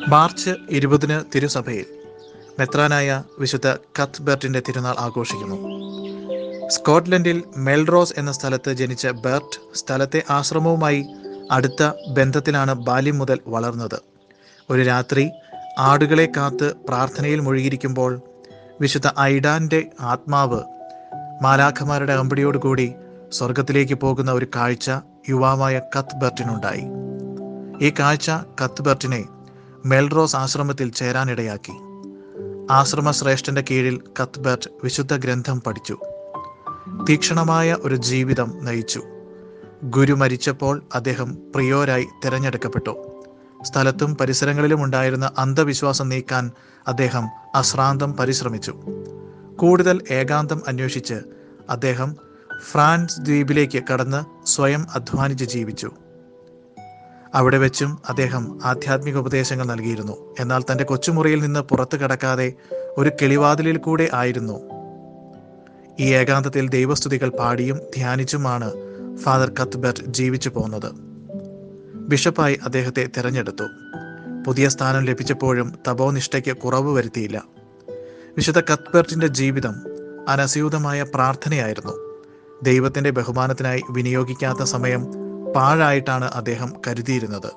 March ഇരുപതിന് തിരുസഭയിൽ മെത്രാനായ വിശുദ്ധ കത്ബെർട്ടിന്റെ തിരുനാൾ ആഘോഷിക്കുന്നു സ്കോട്ട്ലൻഡിൽ മെൽറോസ് എന്ന സ്ഥലത്ത് ജനിച്ച ബെർട്ട് സ്ഥലത്തെ ആശ്രമവുമായി അടുത്ത ബന്ധത്തിലാണ് ബാല്യം മുതൽ വളർന്നത് ഒരു രാത്രി ആടുകളെ കാത്ത് പ്രാർത്ഥനയിൽ മുഴുകിയിരിക്കുമ്പോൾ വിശുദ്ധ ഐഡാന്റെ ആത്മാവ് മാലാഖമാരുടെ അമ്പടിയോടുകൂടി സ്വർഗത്തിലേക്ക് പോകുന്ന ഒരു കാഴ്ച യുവാവായ കത്ബെർട്ടിനുണ്ടായി ഈ കാഴ്ച കത്ബെർട്ടിനെ മെൽറോസ് ആശ്രമത്തിൽ ചേരാനിടയാക്കി ആശ്രമ ശ്രേഷ്ഠന്റെ കീഴിൽ കത്ബെർട്ട് വിശുദ്ധ ഗ്രന്ഥം പഠിച്ചു തീക്ഷണമായ ഒരു ജീവിതം നയിച്ചു ഗുരു മരിച്ചപ്പോൾ അദ്ദേഹം പ്രിയോരായി തിരഞ്ഞെടുക്കപ്പെട്ടു സ്ഥലത്തും പരിസരങ്ങളിലും ഉണ്ടായിരുന്ന അന്ധവിശ്വാസം നീക്കാൻ അദ്ദേഹം അശ്രാന്തം പരിശ്രമിച്ചു കൂടുതൽ ഏകാന്തം അന്വേഷിച്ച് അദ്ദേഹം ഫ്രാൻസ് ദ്വീപിലേക്ക് കടന്ന് സ്വയം അധ്വാനിച്ച് ജീവിച്ചു അവിടെ വെച്ചും അദ്ദേഹം ആധ്യാത്മിക ഉപദേശങ്ങൾ നൽകിയിരുന്നു എന്നാൽ തൻ്റെ കൊച്ചുമുറിയിൽ നിന്ന് പുറത്തു കടക്കാതെ ഒരു കിളിവാതിലിൽ കൂടെ ആയിരുന്നു ഈ ഏകാന്തത്തിൽ ദൈവസ്തുതികൾ പാടിയും ധ്യാനിച്ചുമാണ് ഫാദർ കത്ബർട്ട് ജീവിച്ചു പോന്നത് ബിഷപ്പായി അദ്ദേഹത്തെ തിരഞ്ഞെടുത്തു പുതിയ സ്ഥാനം ലഭിച്ചപ്പോഴും തപോനിഷ്ഠയ്ക്ക് കുറവ് വരുത്തിയില്ല വിശുദ്ധ കത്ബർട്ടിന്റെ ജീവിതം അനസ്യൂതമായ പ്രാർത്ഥനയായിരുന്നു ദൈവത്തിന്റെ ബഹുമാനത്തിനായി വിനിയോഗിക്കാത്ത സമയം പാഴായിട്ടാണ് അദ്ദേഹം കരുതിയിരുന്നത്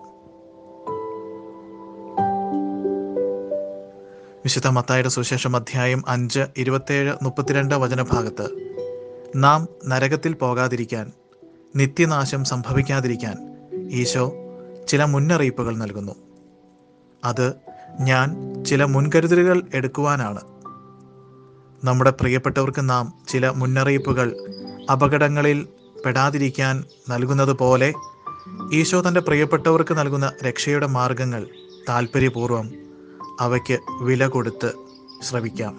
വിശുദ്ധ മത്തായുടെ സുശേഷം അധ്യായം അഞ്ച് ഇരുപത്തേഴ് മുപ്പത്തിരണ്ട് വചനഭാഗത്ത് നാം നരകത്തിൽ പോകാതിരിക്കാൻ നിത്യനാശം സംഭവിക്കാതിരിക്കാൻ ഈശോ ചില മുന്നറിയിപ്പുകൾ നൽകുന്നു അത് ഞാൻ ചില മുൻകരുതലുകൾ എടുക്കുവാനാണ് നമ്മുടെ പ്രിയപ്പെട്ടവർക്ക് നാം ചില മുന്നറിയിപ്പുകൾ അപകടങ്ങളിൽ പെടാതിരിക്കാൻ നൽകുന്നത് പോലെ ഈശോ തൻ്റെ പ്രിയപ്പെട്ടവർക്ക് നൽകുന്ന രക്ഷയുടെ മാർഗങ്ങൾ താല്പര്യപൂർവം അവയ്ക്ക് വില കൊടുത്ത് ശ്രവിക്കാം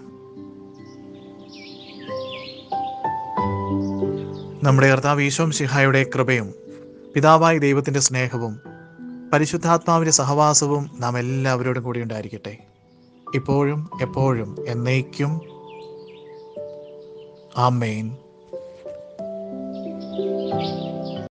നമ്മുടെ കർത്താവ് ഈശോം ശിഹായുടെ കൃപയും പിതാവായ ദൈവത്തിൻ്റെ സ്നേഹവും പരിശുദ്ധാത്മാവിൻ്റെ സഹവാസവും നാം എല്ലാവരോടും കൂടി ഉണ്ടായിരിക്കട്ടെ ഇപ്പോഴും എപ്പോഴും എന്നേക്കും ആമേൻ